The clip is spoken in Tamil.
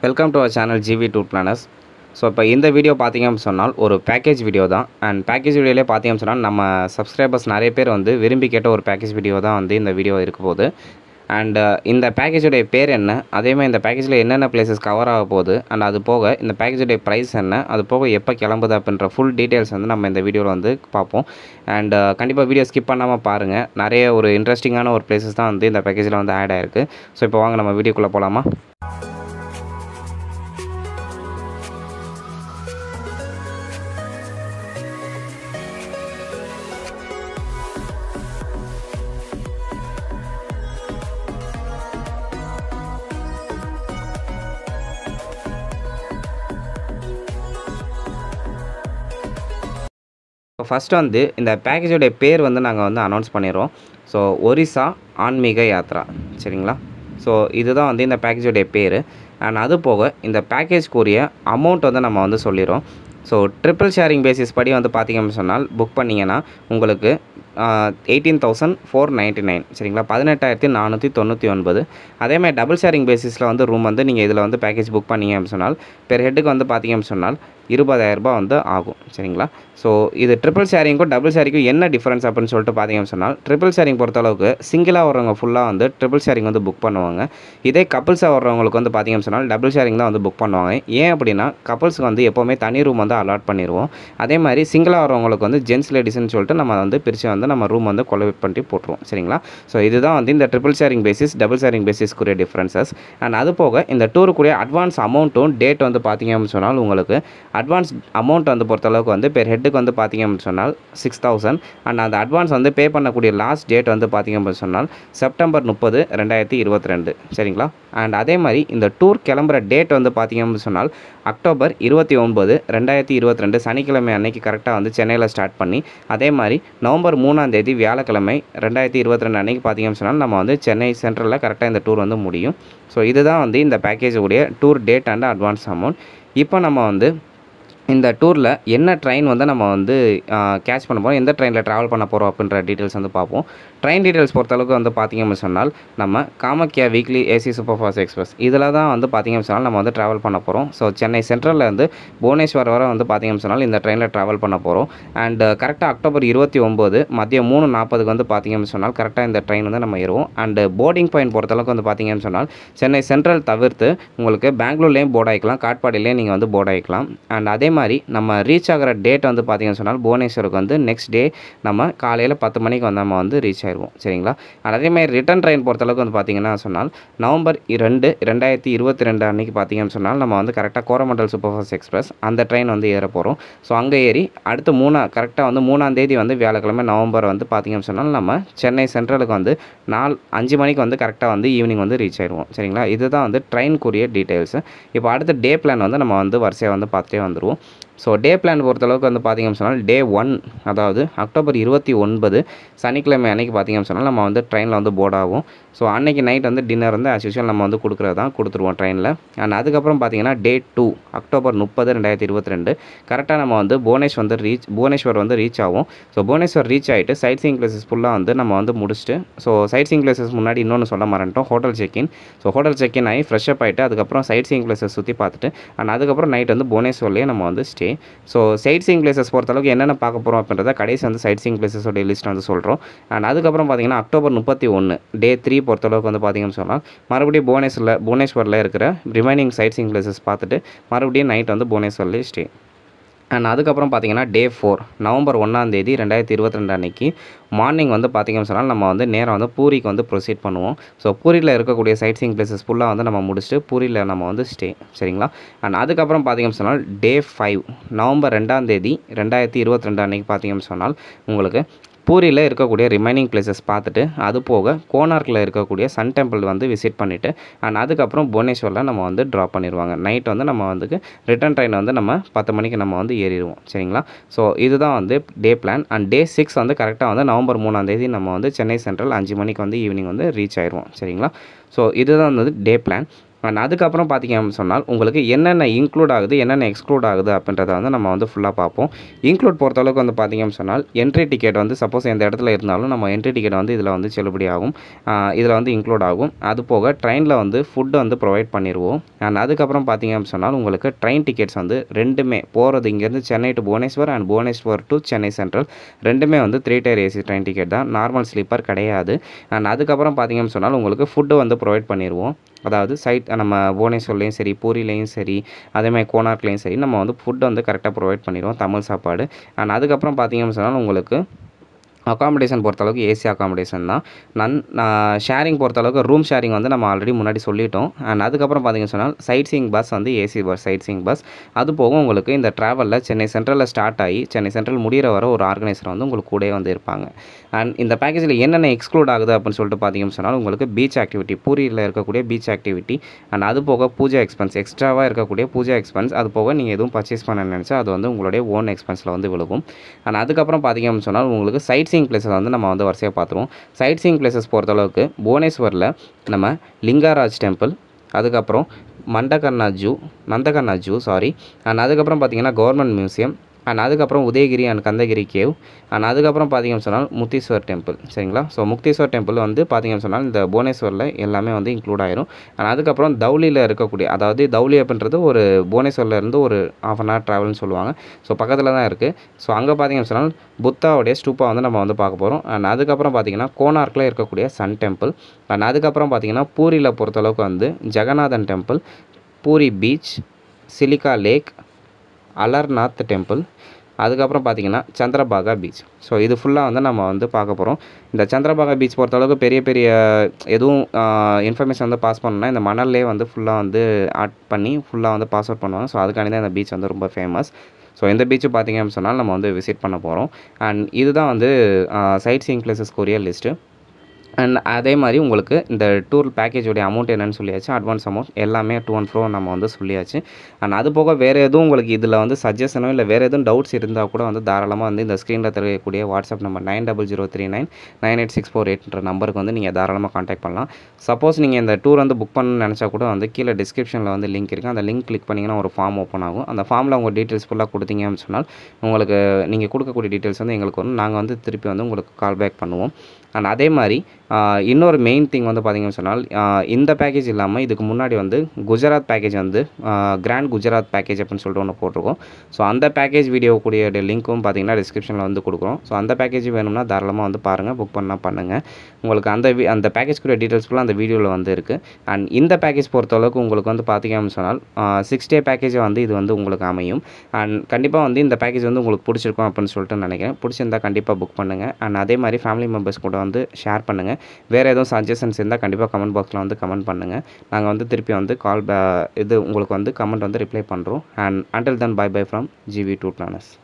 welcome to our channel GV tour planners so இப்போ இந்த வீடியோ பார்த்தீங்க அப்படின்னு சொன்னால் ஒரு பேக்கேஜ் வீடியோ தான் அண்ட் பேக்கேஜ் வீடியோலே பார்த்தீங்க அப்படின்னு சொன்னால் நம்ம சப்ஸ்கிரைபர்ஸ் நிறைய பேர் வந்து விரும்பி கேட்ட ஒரு பேக்கேஜ் வீடியோ தான் வந்து இந்த வீடியோ இருக்க போகுது அண்ட் இந்த பேக்கேஜுடைய பேர் என்ன அதேமாதிரி இந்த பேக்கேஜில் என்னென்ன பிளேசஸ் கவர் ஆக போகுது அண்ட் அது போக இந்த பேக்கேஜுடைய ப்ரைஸ் என்ன அது போக எப்போ கிளம்புது அப்படின்ற ஃபுல் டீட்டெயில்ஸ் வந்து நம்ம இந்த வீடியோவில் வந்து பார்ப்போம் அண்ட் கண்டிப்பாக வீடியோ ஸ்கிப் பண்ணாமல் பாருங்கள் நிறைய ஒரு இன்ட்ரெஸ்டிங்கான ஒரு பிளேசஸ் தான் வந்து இந்த பேக்கேஜில் வந்து ஆட் ஆயிருக்கு ஸோ இப்போ வாங்க நம்ம வீடியோக்குள்ளே போகலாமா இப்போ ஃபஸ்ட்டு வந்து இந்த பேக்கேஜோடைய பேர் வந்து நாங்கள் வந்து அனௌன்ஸ் பண்ணிடுறோம் ஸோ ஒரிசா ஆன்மீக யாத்ரா சரிங்களா ஸோ இதுதான் வந்து இந்த பேக்கேஜோடைய பேர் அண்ட் அது போக இந்த பேக்கேஜ்க்குரிய அமௌண்ட் வந்து நம்ம வந்து சொல்லிடுறோம் ஸோ ட்ரிபிள் ஷேரிங் பேசிஸ் படி வந்து பார்த்திங்க அப்படின்னு சொன்னால் புக் பண்ணிங்கன்னா உங்களுக்கு eighteen thousand four ninety nine சரிங்களா பதினெட்டாயிரத்தி நானூற்றி தொண்ணூற்றி ஒன்பது அதேமாதிரி டபுள் ஷேரிங் பேசிஸில் வந்து ரூம் வந்து நீங்கள் இதில் வந்து பேக்கேஜ் புக் பண்ணீங்க அப்படின்னு சொன்னால் பெர் ஹெட்டுக்கு வந்து பார்த்திங்க அப்படின்னு சொன்னால் இருபதாயிரரூபா வந்து ஆகும் சரிங்களா ஸோ இது ட்ரிபிள் ஷேரிங்க்கும் டபுள் ஷேரிங்க்கும் என்ன டிஃப்ரென்ஸ் அப்படின்னு சொல்லிட்டு பார்த்தீங்க அப்படின்னு சொன்னால் ட்ரிபிள் ஷேரிங் பொறுத்தளவுக்கு சிங்கிளாக வர்றவங்க ஃபுல்லாக வந்து ட்ரிபிள் ஷேரிங் வந்து புக் பண்ணுவாங்க இதே கப்புள்ஸாக வர்றவங்களுக்கு வந்து பார்த்திங்க அப்படின்னு சொன்னால் டபுள் ஷேரிங் தான் வந்து புக் பண்ணுவாங்க ஏன் அப்படின்னா கப்புள்ஸுக்கு வந்து எப்போவுமே தனி ரூம் வந்து அலாட் பண்ணிடுவோம் அதே மாதிரி சிங்கிளாக வரவங்களுக்கு வந்து ஜென்ஸ் லேடிஸ்னு சொல்லிட்டு நம்ம வந்து பிரித்து வந்து நம்ம ரூம் வந்து கொலவேட் பண்ணி போட்டுருவோம் சரிங்களா ஸோ இதுதான் வந்து இந்த triple sharing basis double sharing பேசிஸ்க்குரிய டிஃப்ரென்சஸ் அண்ட் அது போக இந்த டூருக்குரிய அட்வான்ஸ் அமௌண்ட்டும் டேட் வந்து பார்த்திங்க அப்படின்னு சொன்னால் உங்களுக்கு அட்வான்ஸ் அமௌண்ட் வந்து பொறுத்தளவுக்கு வந்து பெர் ஹெட்டுக்கு வந்து பார்த்திங்க அப்படின்னு சொன்னால் சிக்ஸ் தௌசண்ட் அண்ட் அந்த அட்வான்ஸ் வந்து பே பண்ணக்கூடிய லாஸ்ட் டேட் வந்து பார்த்திங்க அப்படின்னு சொன்னால் செப்டம்பர் முப்பது ரெண்டாயிரத்தி இருபத்தி ரெண்டு சரிங்களா அண்ட் அதே மாதிரி இந்த டூர் கிளம்புற டேட் வந்து பார்த்திங்க அப்படின்னு சொன்னால் அக்டோபர் இருபத்தி ஒன்பது ரெண்டாயிரத்தி இருபத்தி ரெண்டு சனிக்கிழமை அன்னைக்கு கரெக்டாக வந்து சென்னையில் ஸ்டார்ட் பண்ணி அதே மாதிரி நவம்பர் மூணாம் தேதி வியாழக்கிழமை ரெண்டாயிரத்தி இருபத்தி ரெண்டு அன்னைக்கு பார்த்திங்க சொன்னால் நம்ம வந்து சென்னை சென்ட்ரலில் கரெக்டாக இந்த டூர் வந்து முடியும் ஸோ இதுதான் வந்து இந்த பேக்கேஜ் உடைய tour date and advance amount இப்போ நம்ம வந்து இந்த டூரில் என்ன ட்ரெயின் வந்து நம்ம வந்து கேட்ச் பண்ண போகிறோம் எந்த ட்ரெயினில் ட்ராவல் பண்ண போகிறோம் அப்படின்ற டீட்டெயில்ஸ் வந்து பார்ப்போம் ட்ரெயின் டீட்டெயில்ஸ் பொறுத்தளவுக்கு வந்து பார்த்திங்க அப்படின்னு சொன்னால் நம்ம Kamakhya weekly AC super fast express இதில் தான் வந்து பார்த்திங்க அப்படின்னு சொன்னால் நம்ம வந்து ட்ராவல் பண்ண போகிறோம் ஸோ சென்னை சென்ட்ரலில் இருந்து புவனேஸ்வர் வரை வந்து பார்த்திங்க அப்படின்னு சொன்னால் இந்த ட்ரெயினில் ட்ராவல் பண்ண போகிறோம் அண்ட் கரெக்டாக அக்டோபர் இருபத்தி ஒம்பது மதியம் மூணு நாற்பதுக்கு வந்து பார்த்திங்க அப்படின்னு சொன்னால் கரெக்டாக இந்த ட்ரெயின் வந்து நம்ம ஏறுவோம் அண்ட் போர்டிங் பாயிண்ட் பொறுத்தளவுக்கு வந்து பார்த்திங்கன்னு சொன்னால் சென்னை சென்ட்ரல் தவிர்த்து உங்களுக்கு பெங்களூர்லேயும் போர்ட் ஆகிக்கலாம் காட்பாடியிலையும் நீங்கள் வந்து போர்ட் ஆகிக்கலாம் அண்ட் அதே மாதிரி நம்ம ரீச் ஆகிற டேட் வந்து பார்த்திங்கன்னு சொன்னால் புவனேஸ்வருக்கு வந்து நெக்ஸ்ட் டே நம்ம காலையில் பத்து மணிக்கு வந்து நம்ம வந்து ரீச் ஆயிடுவோம் சரிங்களா அண்ட் அதேமாதிரி ரிட்டன் ட்ரெயின் பொறுத்தளவுக்கு வந்து பார்த்திங்கன்னா சொன்னால் நவம்பர் ரெண்டு ரெண்டாயிரத்தி இருபத்தி ரெண்டு அன்றைக்கி பார்த்திங்கன்னு சொன்னால் நம்ம வந்து கரெக்டாக கோரமண்டல் சூப்பர் ஃபாஸ்ட் எக்ஸ்பிரஸ் அந்த ட்ரெயின் வந்து ஏற போகிறோம் ஸோ அங்கே ஏறி அடுத்து மூணா கரெக்டாக வந்து மூணாம் தேதி வந்து வியாழக்கிழமை நவம்பர் வந்து பார்த்திங்கன்னு சொன்னால் நம்ம சென்னை சென்ட்ரலுக்கு வந்து நாலு அஞ்சு மணிக்கு வந்து கரெக்டாக வந்து ஈவினிங் வந்து ரீச் ஆயிடுவோம் சரிங்களா இதுதான் வந்து ட்ரெயின்க்குரிய டீட்டெயில்ஸ் இப்போ அடுத்த டே பிளான் வந்து நம்ம வந்து வரிசையாக வந்து பார்த்துட்டே வந்துடுவோம் ஸோ டே பிளான் பொறுத்தளவுக்கு வந்து பார்த்திங்கன்னு சொன்னால் டே ஒன் அதாவது அக்டோபர் இருபத்தி ஒன்பது சனிக்கிழமை அன்றைக்கி பார்த்திங்கன்னு சொன்னால் நம்ம வந்து ட்ரெயினில் வந்து போர்ட் ஆகும் ஸோ அன்றைக்கி நைட் வந்து டின்னர் வந்து ஆஸ் யூஷுவல் நம்ம வந்து கொடுக்குறது தான் கொடுத்துருவோம் ட்ரெயினில் அண்ட் அதுக்கப்புறம் பார்த்திங்கன்னா டே டூ அக்டோபர் முப்பது ரெண்டாயிரத்தி இருபத்தி ரெண்டு கரெக்டாக நம்ம வந்து புவனேஷ் வந்து ரீச் புவனேஸ்வர் வந்து ரீச் ஆகும் ஸோ புவனேஸ்வர் ரீச் ஆகிட்டு சைட் சீங் பிளேசஸ் ஃபுல்லாக வந்து நம்ம வந்து முடிச்சுட்டு ஸோ சைட் சீங் பிளேசஸ் முன்னாடி இன்னொன்று சொல்ல மறந்துட்டோம் hotel check in so hotel check in ஆகி ஃப்ரெஷ் அப் ஆகிட்டு அதுக்கப்புறம் சைட் சீங் பிளேசஸ் சுற்றி பார்த்துட்டு அண்ட் அதுக்கப்புறம் நைட் வந்து புவனேஸ்வர்லேயே நம்ம வந்து stay so sightseeing places பொறுத்தளவுக்கு என்னென்ன பார்க்க போகிறோம் அப்படின்றத கடைசி வந்து சைட் சீங் பிளேசஸோட லிஸ்ட் வந்து சொல்கிறோம் அண்ட் அதுக்கப்புறம் பார்த்தீங்கன்னா அக்டோபர் முப்பத்தி ஒன்று டே த்ரீ பொறுத்தளவுக்கு வந்து பார்த்தீங்கன்னு சொன்னால் மறுபடியும் புவனேஸ்வரில் புவனேஸ்வரில் இருக்கிற ரிமைனிங் சைட் சீங் பிளேசஸ் பார்த்துட்டு மறுபடியும் நைட் வந்து புவனேஸ்வர்லேயே ஸ்டே அண்ட் அதுக்கப்புறம் பார்த்தீங்கன்னா டே ஃபோர் நவம்பர் ஒன்றாந்தேதி ரெண்டாயிரத்தி இருபத்தி ரெண்டு அன்றைக்கி மார்னிங் வந்து பார்த்திங்கன்னு சொன்னால் நம்ம வந்து நேராக வந்து பூரிக்கு வந்து ப்ரொசீட் பண்ணுவோம் ஸோ பூரியில் இருக்கக்கூடிய சைட் சீங் பிளேசஸ் ஃபுல்லாக வந்து நம்ம முடிச்சுட்டு பூரியில் நம்ம வந்து ஸ்டே சரிங்களா அண்ட் அதுக்கப்புறம் பார்த்திங்கன்னு சொன்னால் டே ஃபைவ் நவம்பர் ரெண்டாம் தேதி ரெண்டாயிரத்தி இருபத்தி ரெண்டு அன்றைக்கி பார்த்திங்கன்னு சொன்னால் உங்களுக்கு பூரியில் இருக்கக்கூடிய ரிமைனிங் பிளேசஸ் பார்த்துட்டு அது போக கோனார்க்கில் இருக்கக்கூடிய சன் டெம்பிள் வந்து விசிட் பண்ணிவிட்டு அண்ட் அதுக்கப்புறம் புவனேஸ்வரில் நம்ம வந்து ட்ராப் பண்ணிடுவாங்க நைட் வந்து நம்ம வந்து ரிட்டன் ட்ரெயின் வந்து நம்ம பத்து மணிக்கு நம்ம வந்து ஏறிடுவோம் சரிங்களா ஸோ இதுதான் வந்து day plan and day six வந்து கரெக்டாக வந்து நவம்பர் மூணாம் தேதி நம்ம வந்து சென்னை சென்ட்ரல் அஞ்சு மணிக்கு வந்து ஈவினிங் வந்து ரீச் ஆயிடுவோம் சரிங்களா ஸோ இதுதான் வந்து டே பிளான் அண்ட் அதுக்கப்புறம் பார்த்தீங்க அப்படின்னு சொன்னால் உங்களுக்கு என்னென்ன இன்க்ளூட் ஆகுது என்னென்ன எக்ஸ்க்ளூட் ஆகுது அப்படின்றத வந்து நம்ம வந்து ஃபுல்லாக பார்ப்போம் இன்க்ளூட் பொறுத்தளவுக்கு வந்து பார்த்தீங்க அப்படின்னு சொன்னால் என்ட்ரி டிக்கெட் வந்து சப்போஸ் எந்த இடத்துல இருந்தாலும் நம்ம என்ட்ரி டிக்கெட் வந்து இதில் வந்து செல்லுபடி ஆகும் இதில் வந்து இன்க்ளூட் ஆகும் அது போக ட்ரெயினில் வந்து ஃபுட்டு வந்து ப்ரொவைட் பண்ணிடுவோம் அண்ட் அதுக்கப்புறம் பார்த்தீங்க அப்படின்னு சொன்னால் உங்களுக்கு ட்ரெயின் டிக்கெட்ஸ் வந்து ரெண்டுமே போகிறது இங்கேருந்து Chennai to Bhubaneswar and Bhubaneswar to Chennai central ரெண்டுமே வந்து three tier AC train ticket தான் நார்மல் ஸ்லீப்பர் கிடையாது அண்ட் அதுக்கப்புறம் பார்த்தீங்க அப்படின்னு சொன்னால் உங்களுக்கு ஃபுட்டு வந்து ப்ரொவைட் பண்ணிடுவோம் அதாவது சைட் நம்ம புவனேஸ்வர்லேயும் சரி பூரிலையும் சரி அதேமாதிரி கோனார்க்லேயும் சரி நம்ம வந்து ஃபுட் வந்து கரெக்டாக ப்ரொவைட் பண்ணிடுவோம் தமிழ் சாப்பாடு அண்ட் அதுக்கப்புறம் பார்த்தீங்க அப்படின்னு சொன்னால் உங்களுக்கு அகாமடேஷன் பொறுத்தளவுக்கு ஏசி அகாமடேஷன் தான் நன் ஷேரிங் பொறுத்தளவுக்கு ரூம் ஷேரிங் வந்து நம்ம ஆல்ரெடி முன்னாடி சொல்லிட்டோம் அண்ட் அதுக்கப்புறம் பார்த்தீங்கன்னு சொன்னால் சைட் சீயிங் பஸ் வந்து AC bus sightseeing bus அது போக உங்களுக்கு இந்த ட்ராவலில் சென்னை சென்ட்ரலில் ஸ்டார்ட் ஆகி சென்னை சென்ட்ரல் முடிகிற வர ஒரு ஆர்கனைசர் வந்து உங்களுக்கு கூடயே வந்து இருப்பாங்க அண்ட் இந்த பேக்கேஜில் என்னென்ன எக்ஸ்க்ளூட் ஆகுது அப்படின்னு சொல்லிட்டு பார்த்தீங்கன்னு சொன்னால் உங்களுக்கு பீச் ஆக்டிவிட்டி பூரியில் இருக்கக்கூடிய பீச் ஆக்டிவிட்டி அண்ட் அது போக பூஜா எக்ஸ்பென்ஸ் எக்ஸ்ட்ராவாக இருக்கக்கூடிய பூஜா எக்ஸ்பென்ஸ் அது போக நீங்கள் எதுவும் பர்ச்சேஸ் பண்ண நினச்சா அது வந்து உங்களுடைய ஓன் எக்ஸ்பென்ஸில் வந்து விழுகும் அண்ட் அதுக்கப்புறம் பார்த்தீங்க அப்படின்னு சொன்னால் உங்களுக்கு சைட் சீயிங் பிளேஸஸ் வந்து நம்ம வந்து வரிசையாக பார்த்துருவோம் சைட் சீயிங் பிளேசஸ் பொறுத்தளவுக்கு புவனேஸ்வரில் நம்ம லிங்காராஜ் டெம்பிள் அதுக்கப்புறம் மண்டகர்ணா zoo Nandankanan zoo sorry and அதுக்கப்புறம் பார்த்தீங்கன்னா கவர்மெண்ட் மியூசியம் அண்ட் அதுக்கப்புறம் Udayagiri and Khandagiri cave and அதுக்கப்புறம் பார்த்தீங்கன்னு சொன்னால் முக்தீஸ்வர் டெம்பிள் சரிங்களா ஸோ முக்தீஸ்வர் டெம்பிள் வந்து பார்த்தீங்கன்னு சொன்னால் இந்த புவனேஸ்வரில் எல்லாமே வந்து இன்க்ளூட் ஆயிரும் அண்ட் அதுக்கப்புறம் தௌலியில் இருக்கக்கூடிய அதாவது தௌலி அப்படின்றது ஒரு புவனேஸ்வரில் இருந்து ஒரு ஆஃப் அன் ஹவர் ட்ராவல்னு சொல்லுவாங்க ஸோ பக்கத்தில் தான் இருக்குது ஸோ அங்கே பார்த்தீங்கன்னு சொன்னால் புத்தாவுடைய ஸ்டூப்பா வந்து நம்ம வந்து பார்க்க போகிறோம் அண்ட் அதுக்கப்புறம் பார்த்தீங்கன்னா கோனார்க்கில் இருக்கக்கூடிய சன் டெம்பிள் அண்ட் அதுக்கப்புறம் பார்த்தீங்கன்னா பூரியில் பொறுத்தளவுக்கு வந்து Jagannathan temple Puri beach Chilika lake Alarnath temple அதுக்கப்புறம் பார்த்தீங்கன்னா சந்திரபாகா பீச் ஸோ இது ஃபுல்லாக வந்து நம்ம வந்து பார்க்க போகிறோம் இந்த சந்திரபாகா பீச் பொறுத்தளவுக்கு பெரிய பெரிய எதுவும் இன்ஃபர்மேஷன் வந்து பாஸ் பண்ணணும்னா இந்த மணல்லே வந்து ஃபுல்லாக வந்து ஆட் பண்ணி ஃபுல்லாக வந்து பாஸ் அவுட் பண்ணுவாங்க ஸோ அதுக்காண்டி தான் இந்த பீச் வந்து ரொம்ப ஃபேமஸ் ஸோ இந்த பீச்சு பார்த்தீங்க அப்படின்னு சொன்னால் நம்ம வந்து விசிட் பண்ண போகிறோம் அண்ட் இதுதான் வந்து சைட் சீயிங் பிளேசஸ்க்குரிய லிஸ்ட்டு அண்ட் அதே மாதிரி உங்களுக்கு இந்த டூர் பேக்கேஜோடைய அமௌண்ட் என்னன்னு சொல்லியாச்சு அட்வான்ஸ் அமௌண்ட் எல்லாமே டூ அண்ட் ஃப்ரோ நம்ம வந்து சொல்லியாச்சு அண்ட் அது போக வேறு எதுவும் உங்களுக்கு இதில் வந்து சஜஷனோ இல்லை வேறு எதுவும் டவுட்ஸ் இருந்தால் கூட வந்து தாராளமாக வந்து இந்த ஸ்க்ரீனில் தெரியக்கூடிய WhatsApp number nine double zero three nine nine eight six four எயிட்ன்ற நம்பருக்கு வந்து நீங்கள் தாராளமாக காண்டாக்ட் பண்ணலாம் சப்போஸ் நீங்கள் இந்த டூர் வந்து புக் பண்ணணும்னு நினச்சா கூட வந்து கீழே டிஸ்கிரிப்ஷனில் வந்து லிங்க் இருக்குது அந்த லிங்க் கிளிக் பண்ணிங்கன்னா ஒரு ஃபார்ம் ஓப்பன் ஆகும் அந்த ஃபார்மில் உங்கள் டீட்டெயில்ஸ் ஃபுல்லாக கொடுத்தீங்க அப்படின்னு சொன்னால் உங்களுக்கு நீங்கள் கொடுக்கக்கூடிய டீட்டெயில்ஸ் வந்து எங்களுக்கு வரும் நாங்கள் வந்து திருப்பி வந்து உங்களுக்கு கால் பேக் பண்ணுவோம் அண்ட் அதே மாதிரி இன்னொரு மெயின் திங் வந்து பார்த்தீங்கன்னு சொன்னால் இந்த பேக்கேஜ் இல்லாமல் இதுக்கு முன்னாடி வந்து குஜராத் பேக்கேஜ் வந்து கிராண்ட் குஜராத் பேக்கேஜ் அப்படின்னு சொல்லிட்டு ஒன்று போட்டிருக்கோம் ஸோ அந்த பேக்கேஜ் வீடியோ கூடிய லிங்க்கும் பார்த்தீங்கன்னா டிஸ்கிரிப்ஷனில் வந்து கொடுக்குறோம் ஸோ அந்த பேக்கேஜ் வேணும்னா தாராளமாக வந்து பாருங்கள் புக் பண்ணால் பண்ணுங்கள் உங்களுக்கு அந்த வி- அந்த பேக்கேஜ் கூடிய டீட்டெயில்ஸ் ஃபுல்லாக அந்த வீடியோவில் வந்து இருக்குது அண்ட் இந்த பேக்கேஜ் பொறுத்தளவுக்கு உங்களுக்கு வந்து பார்த்தீங்க அப்படின்னு சொன்னால் சிக்ஸ் டே பேக்கேஜ் வந்து இது வந்து உங்களுக்கு அமையும் அண்ட் கண்டிப்பாக வந்து இந்த பேக்கேஜ் வந்து உங்களுக்கு பிடிச்சிருக்கும் அப்படின்னு சொல்லிட்டு நினைக்கிறேன் பிடிச்சிருந்தா கண்டிப்பாக புக் பண்ணுங்கள் அண்ட் அதே மாதிரி ஃபேமிலி மெம்பர்ஸ் கூட வந்து ஷேர் பண்ணுங்கள் வேறு எதுவும் சஜஷன்ஸ் இருந்தால் கண்டிப்பாக கமெண்ட் பாக்ஸில் வந்து கமெண்ட் பண்ணுங்கள் நாங்கள் வந்து திருப்பி வந்து கால் இது உங்களுக்கு வந்து கமெண்ட் வந்து ரிப்ளை பண்ணுறோம் and until then bye bye from GV tour பிளானஸ்